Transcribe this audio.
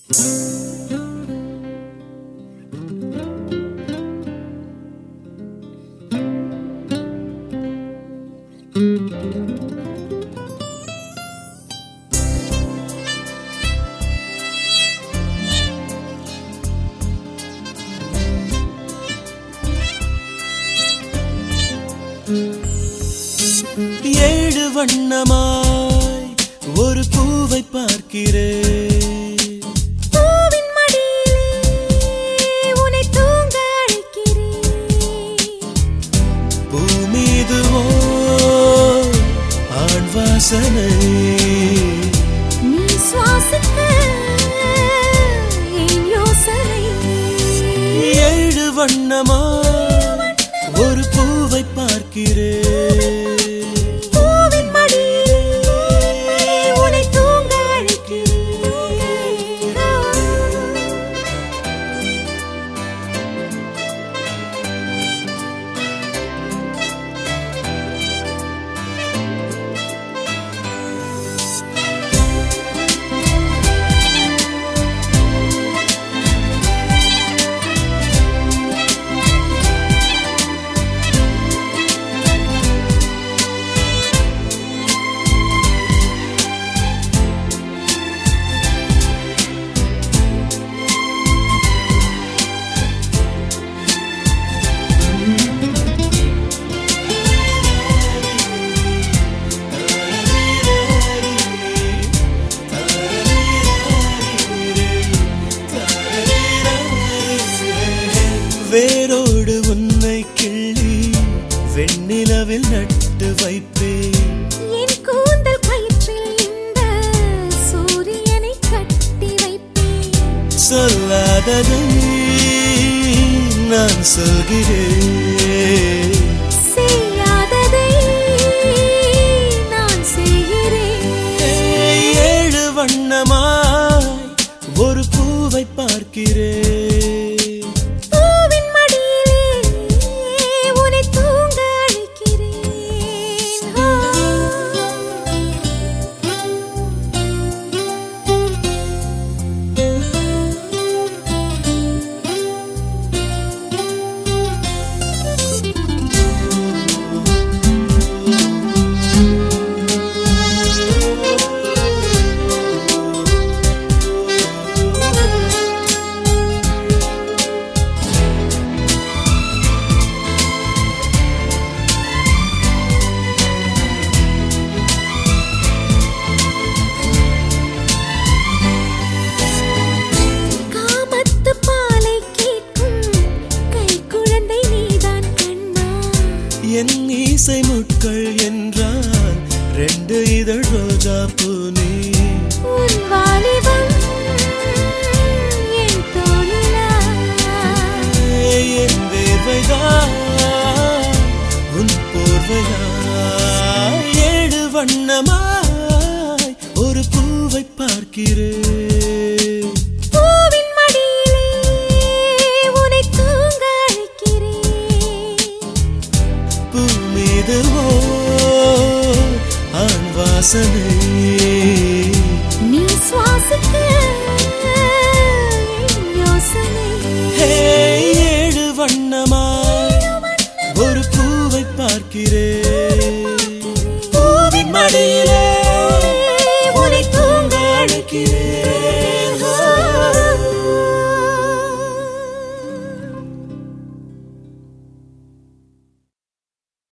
ஏழு வண்ணமாய் ஒரு பூவை பார்க்கிறேன் பூவின் மடியிலே உன்னை தூங்க அழைக்கிறேன் பூமீதுவோ ஆண் வாசனை நீ சுவாசிக்க என் யோசனை ஏழு வண்ணமாய் ஒரு பூவை பார்க்கிறேன் பூவின் மடியிலே உன்னை தூங்க அழைக்கிறேன் வேரோடு உன்னை கிள்ளி வெண்ணிலவில் நட்டு வைப்பேன் என் கூந்தல் கயிற்றில் இந்த சூரியனை கட்டி வைப்பேன் சொல்லாததை நான் சொல்கிறேன் செய்யாததை நான் செய்கிறேன் ஏழு வண்ணமாய் ஒரு பூவை பார்க்கிறேன் பூவின் மடியிலே உன்னை தூங்க அழைக்கிறேன் காமத்து பாலை கேட்கும் கை குழந்தை நீதான் கண்ணா என் இசை முட்கள் என்றால் ரெண்டு இதழ் ரோஜா பூனே உன் வாலிபம் என் தோளிலா என் வேர்வைதான் உன் போர்வையாய் ஏழு வண்ணமாய் ஒரு பூவை பார்க்கிறேன்